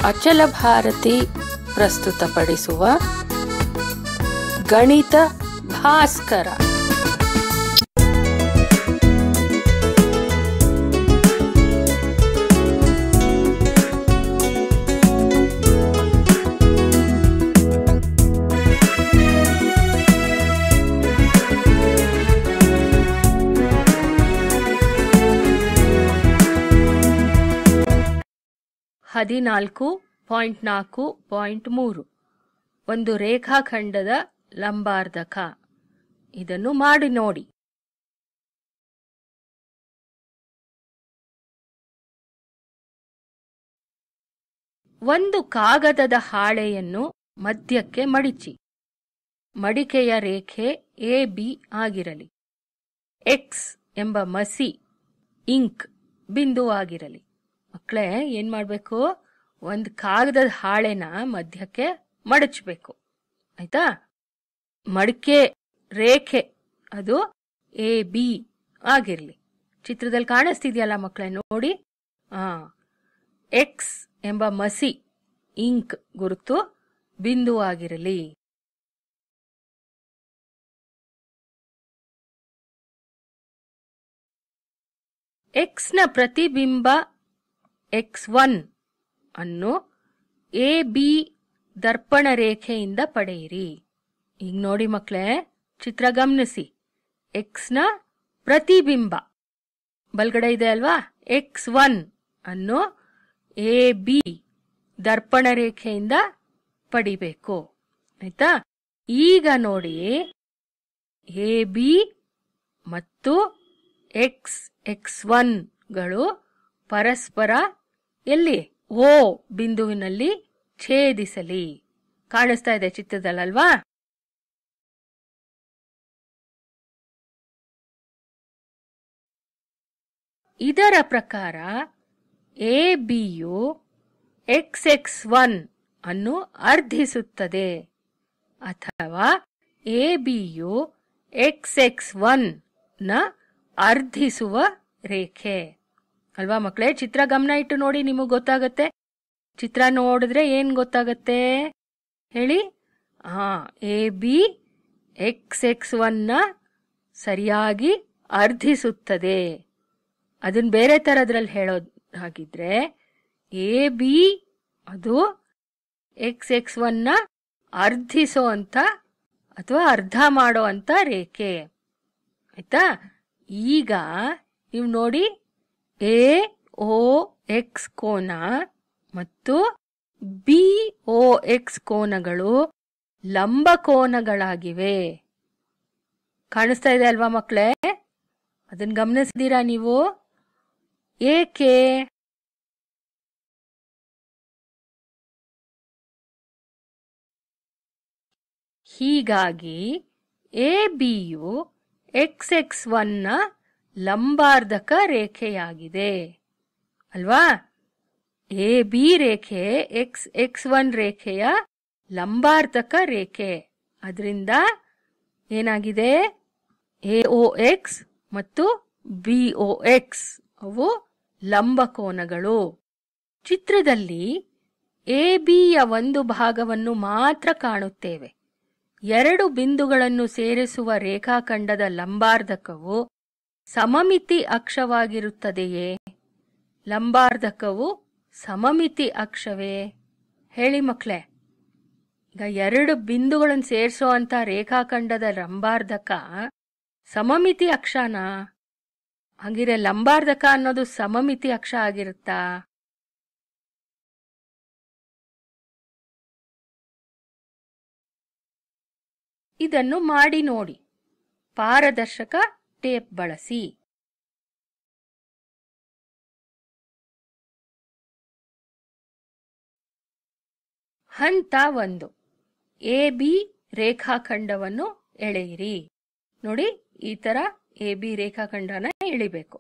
ಅಚಲ ಭಾರತಿ ಪ್ರಸ್ತುತಪಡಿಸುವ ಗಣಿತ ಭಾಸ್ಕರ ಹದಿನಾಲ್ಕು ಪಾಯಿಂಟ್ ನಾಲ್ಕು ಪಾಯಿಂಟ್ ಮೂರು ಒಂದು ರೇಖಾಖಂಡದ ಲಂಬಾರ್ಧಕ ಇದನ್ನು ಮಾಡಿ ನೋಡಿ ಒಂದು ಕಾಗದದ ಹಾಳೆಯನ್ನು ಮಧ್ಯಕ್ಕೆ ಮಡಿಚಿ ಮಡಿಕೆಯ ರೇಖೆ ಎ ಬಿ ಆಗಿರಲಿ ಎಕ್ಸ್ ಎಂಬ ಮಸಿ ಇಂಕ್ ಬಿಂದುವಾಗಿರಲಿ ಮಕ್ಕಳೇ ಏನ್ ಮಾಡ್ಬೇಕು ಒಂದು ಕಾಗದದ ಹಾಳೆನ ಮಧ್ಯಕ್ಕೆ ಮಡಚಬೇಕು ಆಯ್ತಾ ಮಡಿಕೆ ರೇಖೆ ಅದು ಎ ಬಿ ಆಗಿರ್ಲಿ ಚಿತ್ರದಲ್ಲಿ ಕಾಣಿಸ್ತಿದ್ಯಲ್ಲ ಮಕ್ಕಳೇ ನೋಡಿ ಆ ಎಕ್ಸ್ ಎಂಬ ಮಸಿ ಇಂಕ್ ಗುರುತು ಬಿಂದು ಆಗಿರಲಿ ಎಕ್ಸ್ನ ಪ್ರತಿಬಿಂಬ ಎಕ್ಸ್ ಒನ್ ಅನ್ನು ಎ ಬಿ ದರ್ಪಣ ರೇಖೆಯಿಂದ ಪಡೆಯಿರಿ ಈಗ ನೋಡಿ ಮಕ್ಕಳೇ ಚಿತ್ರ ಗಮನಿಸಿ ಎಕ್ಸ್ನ ಪ್ರತಿಬಿಂಬ ಬಲ್ಗಡೆ ಇದೆ ಅಲ್ವಾ ಎಕ್ಸ್ ಒನ್ ಅನ್ನು ಎ ಬಿ ದರ್ಪಣ ರೇಖೆಯಿಂದ ಪಡಿಬೇಕು ಆಯ್ತಾ ಈಗ ನೋಡಿ ಎ ಬಿ ಮತ್ತು ಎಕ್ಸ್ ಎಕ್ಸ್ ಒನ್ಗಳು ಪರಸ್ಪರ ಎಲ್ಲಿ ಓ ಬಿಂದುವಿನಲ್ಲಿ ಛೇದಿಸಲಿ ಕಾಣಿಸ್ತಾ ಇದೆ ಚಿತ್ರದಲ್ಲಲ್ವಾ ಇದರ ಪ್ರಕಾರ ಎ ಬಿಯು ಎಕ್ಸ್ ಎಕ್ಸ್ ಒನ್ ಅನ್ನು ಅರ್ಧಿಸುತ್ತದೆ ಅಥವಾ ಎ ಬಿಯು ಎಕ್ಸ್ ಎಕ್ಸ್ ಒನ್ ನ ಅರ್ಧಿಸುವ ರೇಖೆ ಅಲ್ವಾ ಮಕ್ಕಳೇ ಚಿತ್ರ ಗಮನ ಇಟ್ಟು ನೋಡಿ ನಿಮಗೆ ಗೊತ್ತಾಗತ್ತೆ ಚಿತ್ರ ನೋಡಿದ್ರೆ ಏನ್ ಗೊತ್ತಾಗತ್ತೆ ಹೇಳಿ ಹಾ ಎ ಬಿ ಎಕ್ಸ್ ಎಕ್ಸ್ ಒನ್ನ ಸರಿಯಾಗಿ ಅರ್ಧಿಸುತ್ತದೆ ಅದನ್ನ ಬೇರೆ ತರದ್ರಲ್ಲಿ ಹೇಳೋದ್ ಹಾಗಿದ್ರೆ ಎ ಬಿ ಅದು ಎಕ್ಸ್ ಎಕ್ಸ್ ಒನ್ನ ಅರ್ಧಿಸೋ ಅಂತ ಅಥವಾ ಅರ್ಧ ಮಾಡೋ ಅಂತ ರೇಖೆ ಆಯ್ತಾ ಈಗ ನೀವು ನೋಡಿ ಎ ಓ ಎಕ್ಸ್ ಕೋನ ಮತ್ತು ಬಿ ಓ ಎಕ್ಸ್ ಕೋನಗಳು ಲಂಬ ಕೋನಗಳಾಗಿವೆ ಕಾಣಿಸ್ತಾ ಇದೆ ಅಲ್ವಾ ಮಕ್ಕಳೇ ಅದನ್ನ ಗಮನಿಸಿದೀರಾ ನೀವು ಏಕೆ ಹೀಗಾಗಿ ಎ ಬಿಯು ಎಕ್ಸ್ ಎಕ್ಸ್ ಒನ್ನ ಲಂಬಾರ್ಧಕ ರೇಖೆಯಾಗಿದೆ ಅಲ್ವಾ ಎ ಬಿ ರೇಖೆ ಎಕ್ಸ್ ಎಕ್ಸ್ ಒನ್ ರೇಖೆಯ ಲಂಬಾರ್ಧಕ ರೇಖೆ ಅದರಿಂದ ಏನಾಗಿದೆ ಎ ಒ ಎಕ್ಸ್ ಮತ್ತು ಬಿ ಒ ಎಕ್ಸ್ ಅವು ಲಂಬಕೋನಗಳು ಚಿತ್ರದಲ್ಲಿ ಎ ಬಿಯ ಒಂದು ಭಾಗವನ್ನು ಮಾತ್ರ ಕಾಣುತ್ತೇವೆ ಎರಡು ಬಿಂದುಗಳನ್ನು ಸೇರಿಸುವ ರೇಖಾಖಂಡದ ಲಂಬಾರ್ಧಕವು ಸಮಮಿತಿ ಅಕ್ಷವಾಗಿರುತ್ತದೆಯೇ ಲಂಬಾರ್ಧಕವು ಸಮಮಿತಿ ಅಕ್ಷವೇ ಹೇಳಿ ಮಕ್ಕಳೇ ಈಗ ಎರಡು ಬಿಂದುಗಳನ್ನು ಸೇರಿಸೋ ಅಂತ ರೇಖಾಖಂಡದ ಲಂಬಾರ್ಧಕ ಸಮಮಿತಿ ಅಕ್ಷನಾ ಹಾಗಿರೆ ಲಂಬಾರ್ಧಕ ಅನ್ನೋದು ಸಮಮಿತಿ ಅಕ್ಷ ಆಗಿರುತ್ತಾ ಇದನ್ನು ಮಾಡಿ ನೋಡಿ ಪಾರದರ್ಶಕ ಟೇಪ್ ಬಳಸಿ ಹಂತ ಒಂದು ಎ ಬಿ ರೇಖಾಖಂಡವನ್ನು ಎಳೆಯಿರಿ ನೋಡಿ ಈ ತರ ಎ ಬಿ ರೇಖಾಖಂಡನ ಎಳಿಬೇಕು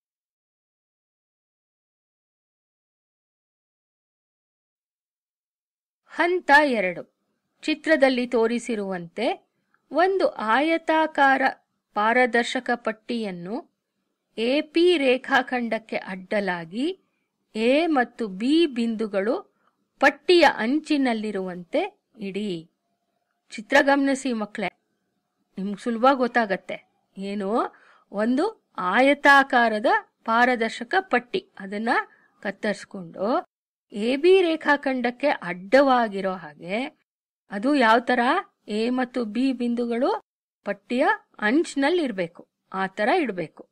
ಹಂತ ಎರಡು ಚಿತ್ರದಲ್ಲಿ ತೋರಿಸಿರುವಂತೆ ಒಂದು ಆಯತಾಕಾರ ಪಾರದರ್ಶಕ ಪಟ್ಟಿಯನ್ನು ಎಪಿ ರೇಖಾಖಂಡಕ್ಕೆ ಅಡ್ಡಲಾಗಿ ಎ ಮತ್ತು ಬಿ ಬಿಂದುಗಳು ಪಟ್ಟಿಯ ಅಂಚಿನಲ್ಲಿರುವಂತೆ ಇಡಿ ಚಿತ್ರ ಗಮನಿಸಿ ಮಕ್ಕಳೇ ನಿಮ್ಗೆ ಸುಲಭ ಗೊತ್ತಾಗತ್ತೆ ಏನು ಒಂದು ಆಯತಾಕಾರದ ಪಾರದರ್ಶಕ ಪಟ್ಟಿ ಅದನ್ನ ಕತ್ತರಿಸ್ಕೊಂಡು ಎ ಬಿ ರೇಖಾಖಂಡಕ್ಕೆ ಅಡ್ಡವಾಗಿರೋ ಹಾಗೆ ಅದು ಯಾವ ತರ ಎ ಮತ್ತು ಬಿ ಬಿಂದುಗಳು ಪಟ್ಟಿಯ ಅಂಚಿನಲ್ಲಿ ಇರಬೇಕು ಆ ತರ ಇಡಬೇಕು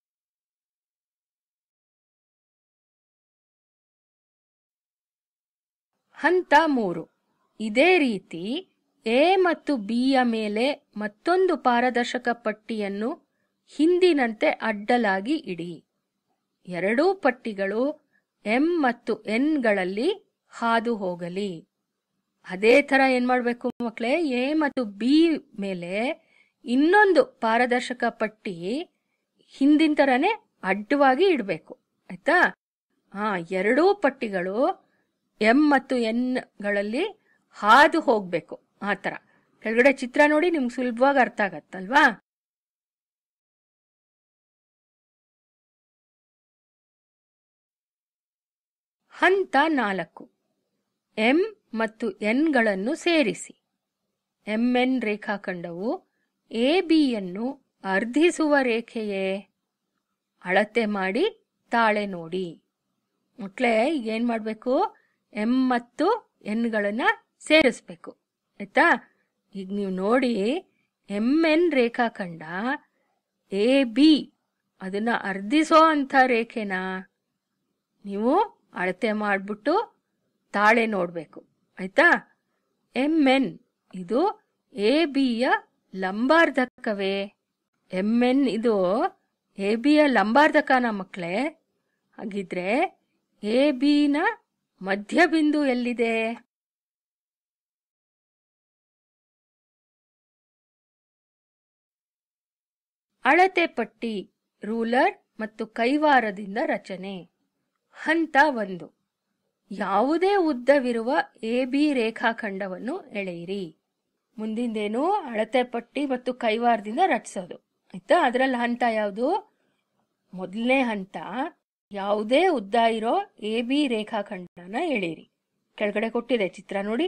ಹಂತ ಮೂರು ಇದೇ ರೀತಿ ಎ ಮತ್ತು ಬಿಯ ಮೇಲೆ ಮತ್ತೊಂದು ಪಾರದರ್ಶಕ ಪಟ್ಟಿಯನ್ನು ಹಿಂದಿನಂತೆ ಅಡ್ಡಲಾಗಿ ಇಡಿ ಎರಡೂ ಪಟ್ಟಿಗಳು ಎಂ ಮತ್ತು ಎನ್ಗಳಲ್ಲಿ ಹಾದು ಹೋಗಲಿ ಅದೇ ತರ ಏನ್ ಮಾಡ್ಬೇಕು ಮಕ್ಕಳೇ ಎ ಮತ್ತು ಬಿ ಮೇಲೆ ಇನ್ನೊಂದು ಪಾರದರ್ಶಕ ಪಟ್ಟಿ ಹಿಂದಿನ ತರನೇ ಅಡ್ಡವಾಗಿ ಇಡಬೇಕು ಆಯ್ತಾ ಹಾ ಎರಡೂ ಪಟ್ಟಿಗಳು ಎಂ ಮತ್ತು ಎನ್ ಗಳಲ್ಲಿ ಹಾದು ಹೋಗ್ಬೇಕು ಆ ತರ ಕೆಳಗಡೆ ಚಿತ್ರ ನೋಡಿ ನಿಮ್ಗೆ ಸುಲಭವಾಗಿ ಅರ್ಥ ಆಗತ್ತಲ್ವಾ ಹಂತ ನಾಲ್ಕು ಎಂ ಮತ್ತು ಎನ್ಗಳನ್ನು ಸೇರಿಸಿ ಎಂಎನ್ ರೇಖಾಖಂಡವು ಎ ಬಿಯನ್ನು ಅರ್ಧಿಸುವ ರೇಖೆಯೇ ಅಳತೆ ಮಾಡಿ ತಾಳೆ ನೋಡಿ ಮಕ್ಕಳೇ ಈಗ ಏನ್ ಮಾಡ್ಬೇಕು ಎಂ ಮತ್ತು ಎನ್ಗಳನ್ನ ಸೇರಿಸ್ಬೇಕು ಆಯ್ತಾ ಈಗ ನೀವು ನೋಡಿ ಎಂ ಎನ್ ರೇಖಾಖಂಡ ಎ ಬಿ ಅದನ್ನ ಅರ್ಧಿಸೋ ಅಂತ ರೇಖೆನಾ ನೀವು ಅಳತೆ ಮಾಡ್ಬಿಟ್ಟು ತಾಳೆ ನೋಡ್ಬೇಕು ಆಯ್ತಾ ಎಂ ಎನ್ ಇದು ಎ ಬಿಯ ಲಂಬಾರ್ಧಕವೇ ಎಂ ಎನ್ ಇದು ಎ ಬಿಯ ಲಂಬಾರ್ಧಕನ ಮಕ್ಕಳೇ ಹಾಗಿದ್ರೆ ಎ ಬಿನ ಮಧ್ಯಬಿಂದು ಎಲ್ಲಿದೆ ಅಳತೆ ಪಟ್ಟಿ ರೂಲರ್ ಮತ್ತು ಕೈವಾರದಿಂದ ರಚನೆ ಹಂತ ಒಂದು ಯಾವುದೇ ಉದ್ದವಿರುವ ಎ ಬಿ ರೇಖಾಖಂಡವನ್ನು ಎಳೆಯಿರಿ ಮುಂದಿಂದೇನು ಅಳತೆ ಪಟ್ಟಿ ಮತ್ತು ಕೈವಾರದಿಂದ ರಚಿಸೋದು ಆಯ್ತಾ ಅದರಲ್ಲಿ ಹಂತ ಯಾವುದು ಮೊದಲನೇ ಹಂತ ಯಾವುದೇ ಉದ್ದ ಇರೋ ಎ ಬಿ ರೇಖಾಖಂಡನ ಎಳೆಯಿರಿ ಕೆಳಗಡೆ ಕೊಟ್ಟಿದೆ ಚಿತ್ರ ನೋಡಿ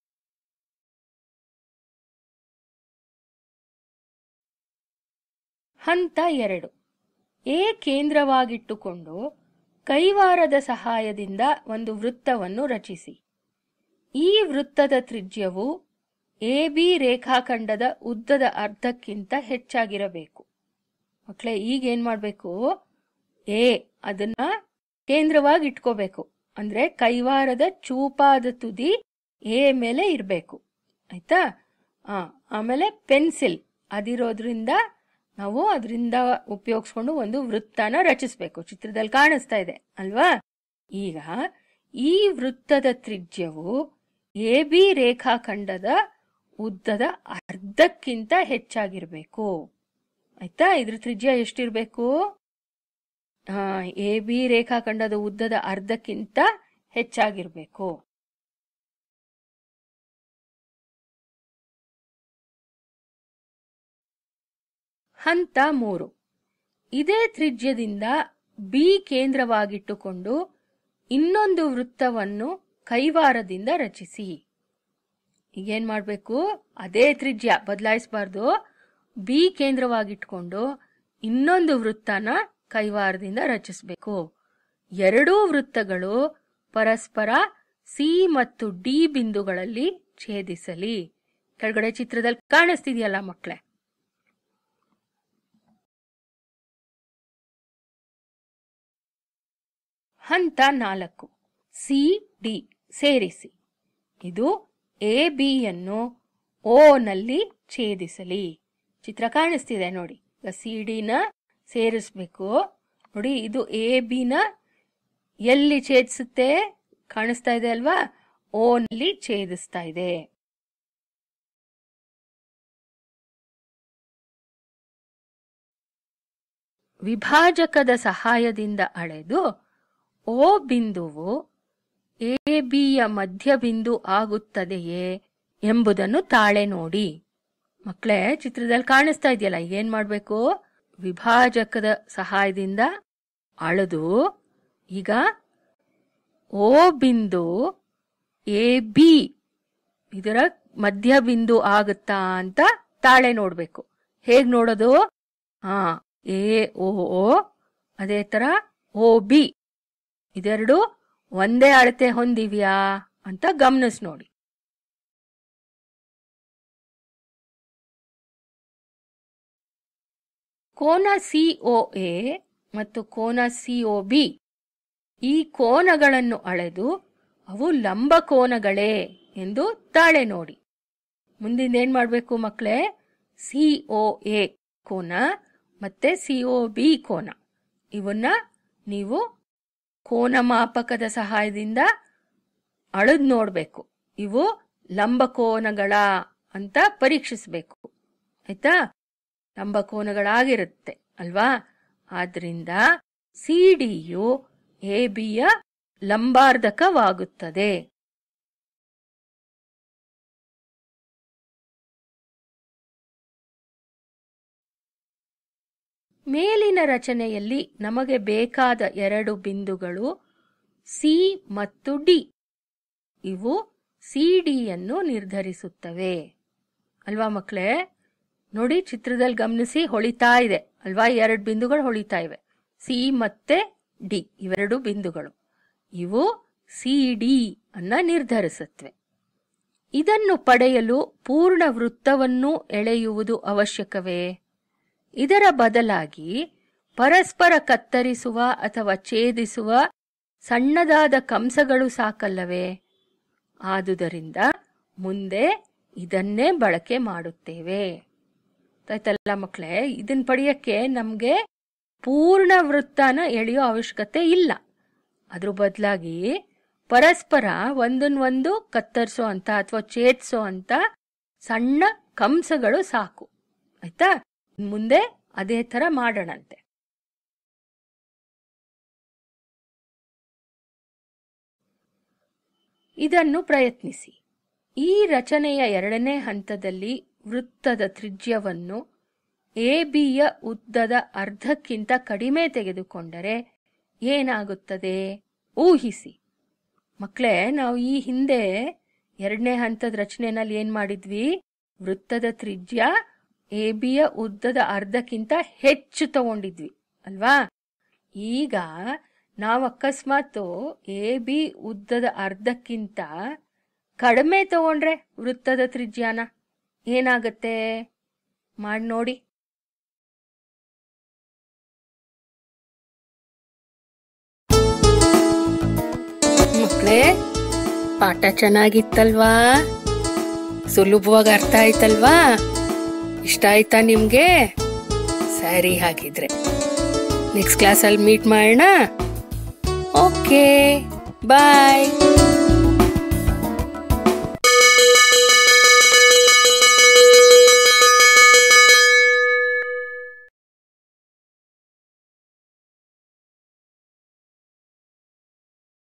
ಹಂತ ಎರಡು ಎ ಕೇಂದ್ರವಾಗಿಟ್ಟುಕೊಂಡು ಕೈವಾರದ ಸಹಾಯದಿಂದ ಒಂದು ವೃತ್ತವನ್ನು ರಚಿಸಿ ಈ ವೃತ್ತದ ತ್ರಿಜ್ಯವು ಎ ಬಿ ರೇಖಾಖಂಡದ ಉದ್ದದ ಅರ್ಧಕ್ಕಿಂತ ಹೆಚ್ಚಾಗಿರಬೇಕು ಮಕ್ಕಳೇ ಈಗ ಏನ್ ಮಾಡ್ಬೇಕು ಎ ಅದನ್ನ ಕೇಂದ್ರವಾಗಿ ಇಟ್ಕೋಬೇಕು ಅಂದ್ರೆ ಕೈವಾರದ ಚೂಪಾದ ತುದಿ ಎ ಮೇಲೆ ಇರಬೇಕು ಆಯ್ತಾ ಆ ಆಮೇಲೆ ಪೆನ್ಸಿಲ್ ಅದಿರೋದ್ರಿಂದ ನಾವು ಅದರಿಂದ ಉಪಯೋಗಿಸ್ಕೊಂಡು ಒಂದು ವೃತ್ತನ ರಚಿಸಬೇಕು ಚಿತ್ರದಲ್ಲಿ ಕಾಣಿಸ್ತಾ ಇದೆ ಅಲ್ವಾ ಈಗ ಈ ವೃತ್ತದ ತ್ರಿಜ್ಯವು ಎ ಬಿ ರೇಖಾಖಂಡದ ಉದ್ದದ ಅರ್ಧಕ್ಕಿಂತ ಹೆಚ್ಚಾಗಿರ್ಬೇಕು ಆಯ್ತಾ ಇದ್ರ ತ್ರಿಜ್ಯ ಎಷ್ಟಿರ್ಬೇಕು ಎ ಬಿ ರೇಖಾಖಂಡದ ಉದ್ದದ ಅರ್ಧಕ್ಕಿಂತ ಹೆಚ್ಚಾಗಿರ್ಬೇಕು ಹಂತ ಮೂರು ಇದೇ ತ್ರಿಜ್ಯದಿಂದ ಬಿ ಕೇಂದ್ರವಾಗಿಟ್ಟುಕೊಂಡು ಇನ್ನೊಂದು ವೃತ್ತವನ್ನು ಕೈವಾರದಿಂದ ರಚಿಸಿ ಈಗೇನ್ ಮಾಡ್ಬೇಕು ಅದೇ ತ್ರಿಜ್ಯ ಬದಲಾಯಿಸಬಾರ್ದು ಬಿ ಕೇಂದ್ರವಾಗಿಟ್ಕೊಂಡು ಇನ್ನೊಂದು ವೃತ್ತನ ಕೈವಾರದಿಂದ ರಚಿಸಬೇಕು ಎರಡೂ ವೃತ್ತಗಳು ಪರಸ್ಪರ ಸಿ ಮತ್ತು ಡಿ ಬಿಂದುಗಳಲ್ಲಿ ಛೇದಿಸಲಿ ಕೆಳಗಡೆ ಚಿತ್ರದಲ್ಲಿ ಕಾಣಿಸ್ತಿದೆಯಲ್ಲ ಮಕ್ಕಳೇ ಹಂತ ನಾಲ್ಕು ಸಿ ಡಿ ಸೇರಿಸಿ ಇದು ಎ ಬಿಯನ್ನು ಓ ನಲ್ಲಿ ಛೇದಿಸಲಿ ಚಿತ್ರ ಕಾಣಿಸ್ತಿದೆ ನೋಡಿ ಸಿ ಡಿನ ಸೇರಿಸ್ಬೇಕು ನೋಡಿ ಇದು ಎ ಬಿನ ಎಲ್ಲಿ ಛೇದಿಸುತ್ತೆ ಕಾಣಿಸ್ತಾ ಇದೆ ಅಲ್ವಾ ಓ ನಲ್ಲಿ ಛೇದಿಸ್ತಾ ಇದೆ ವಿಭಾಜಕದ ಸಹಾಯದಿಂದ ಅಳೆದು ಓ ಬಿಂದುವು ಎ ಬಿಯ ಮಧ್ಯಬಿಂದು ಆಗುತ್ತದೆಯೇ ಎಂಬುದನ್ನು ತಾಳೆ ನೋಡಿ ಮಕ್ಕಳೇ ಚಿತ್ರದಲ್ಲಿ ಕಾಣಿಸ್ತಾ ಇದೆಯಲ್ಲ ಏನ್ ಮಾಡ್ಬೇಕು ವಿಭಾಜಕದ ಸಹಾಯದಿಂದ ಅಳೆದು ಈಗ ಓ ಬಿಂದು ಎ ಬಿ ಇದರ ಮಧ್ಯ ಬಿಂದು ಆಗುತ್ತಾ ಅಂತ ತಾಳೆ ನೋಡ್ಬೇಕು ಹೇಗ್ ನೋಡೋದು ಹಾ ಎ ಓ ಓ ಅದೇ ತರ ಓ ಬಿ ಇದೆರಡು ಒಂದೇ ಅಳತೆ ಹೊಂದಿವ್ಯಾ ಅಂತ ಗಮನಿಸ್ ನೋಡಿ ಕೋನ ಸಿಒ ಎ ಮತ್ತು ಕೋನ ಸಿಒ ಬಿ ಈ ಕೋನಗಳನ್ನು ಅಳೆದು ಅವು ಲಂಬ ಕೋನಗಳೇ ಎಂದು ತಾಳೆ ನೋಡಿ ಮುಂದಿನ ಮಾಡ್ಬೇಕು ಮಕ್ಕಳೇ ಸಿಒ ಎ ಕೋನ ಮತ್ತೆ ಸಿಒ ಬಿ ಕೋನ ಇವನ್ನ ನೀವು ಕೋನ ಮಾಪಕದ ಸಹಾಯದಿಂದ ಅಳದ್ ನೋಡ್ಬೇಕು ಇವು ಲಂಬ ಕೋನಗಳ ಅಂತ ಪರೀಕ್ಷಿಸಬೇಕು ಆಯ್ತಾ ಲಂಬ ಕೋನಗಳಾಗಿರುತ್ತೆ ಅಲ್ವಾ ಆದ್ರಿಂದ ಸಿಡಿಯು ಎ ಬಿಯ ಲಂಬಾರ್ಧಕವಾಗುತ್ತದೆ ಮೇಲಿನ ರಚನೆಯಲ್ಲಿ ನಮಗೆ ಬೇಕಾದ ಎರಡು ಬಿಂದುಗಳು ಸಿ ಮತ್ತು ಡಿ ಇವು ಸಿಡಿಯನ್ನು ನಿರ್ಧರಿಸುತ್ತವೆ ಅಲ್ವಾ ಮಕ್ಕಳೇ ನೋಡಿ ಚಿತ್ರದಲ್ಲಿ ಗಮನಿಸಿ ಹೊಳಿತಾ ಇದೆ ಅಲ್ವಾ ಎರಡು ಬಿಂದುಗಳು ಹೊಳಿತಾ ಇವೆ ಸಿ ಮತ್ತೆ ಡಿ ಇವೆರಡು ಬಿಂದುಗಳು ಇವು ಸಿ ಡಿ ಅನ್ನ ನಿರ್ಧರಿಸುತ್ತವೆ ಇದನ್ನು ಪಡೆಯಲು ಪೂರ್ಣ ವೃತ್ತವನ್ನು ಎಳೆಯುವುದು ಅವಶ್ಯಕವೇ ಇದರ ಬದಲಾಗಿ ಪರಸ್ಪರ ಕತ್ತರಿಸುವ ಅಥವಾ ಛೇದಿಸುವ ಸಣ್ಣದಾದ ಕಂಸಗಳು ಸಾಕಲ್ಲವೇ ಆದುದರಿಂದ ಮುಂದೆ ಇದನ್ನೇ ಬಳಕೆ ಮಾಡುತ್ತೇವೆ ಆಯ್ತಲ್ಲ ಮಕ್ಕಳೇ ಇದನ್ನ ಪಡೆಯಕ್ಕೆ ನಮಗೆ ಪೂರ್ಣ ವೃತ್ತನ ಎಳೆಯೋ ಅವಶ್ಯಕತೆ ಇಲ್ಲ ಅದ್ರ ಬದಲಾಗಿ ಪರಸ್ಪರ ಒಂದನ್ನೊಂದು ಕತ್ತರಿಸೋ ಅಂತ ಅಥವಾ ಛೇದಿಸೋ ಅಂತ ಸಣ್ಣ ಕಂಸಗಳು ಸಾಕು ಆಯ್ತಾ ಮುಂದೆ ಅದೇ ತರ ಮಾಡೋಣಂತೆ ಇದನ್ನು ಪ್ರಯತ್ನಿಸಿ ಈ ರಚನೆಯ ಎರಡನೇ ಹಂತದಲ್ಲಿ ವೃತ್ತದ ತ್ರಿಜ್ಯವನ್ನು ಎ ಬಿಯ ಉದ್ದದ ಅರ್ಧಕ್ಕಿಂತ ಕಡಿಮೆ ತೆಗೆದುಕೊಂಡರೆ ಏನಾಗುತ್ತದೆ ಊಹಿಸಿ ಮಕ್ಕಳೇ ನಾವು ಈ ಹಿಂದೆ ಎರಡನೇ ಹಂತದ ರಚನೆಯಲ್ಲಿ ಏನ್ ಮಾಡಿದ್ವಿ ವೃತ್ತದ ತ್ರಿಜ್ಯ ಎ ಬಿಯ ಉದ್ದದ ಅರ್ಧಕ್ಕಿಂತ ಹೆಚ್ಚು ತಗೊಂಡಿದ್ವಿ ಅಲ್ವಾ ಈಗ ನಾವು ಅಕಸ್ಮಾತ್ ಎ ಬಿ ಉದ್ದದ ಅರ್ಧಕ್ಕಿಂತ ಕಡಿಮೆ ತಗೊಂಡ್ರೆ ವೃತ್ತದ ತ್ರಿಜ್ಯನ ಏನಾಗತ್ತೆ ಮಾಡಿ ನೋಡಿ ಮಕ್ಕಳೇ ಪಾಠ ಚೆನ್ನಾಗಿತ್ತಲ್ವಾ ಸುಲಭವಾಗಿ ಅರ್ಥ ಆಯ್ತಲ್ವಾ ಇಷ್ಟ ಆಯ್ತಾ ನಿಮ್ಗೆ ಸರಿ ಹಾಗಿದ್ರೆ ನೆಕ್ಸ್ಟ್ ಕ್ಲಾಸಲ್ಲಿ ಮೀಟ್ ಮಾಡೋಣ ಓಕೆ ಬಾಯ್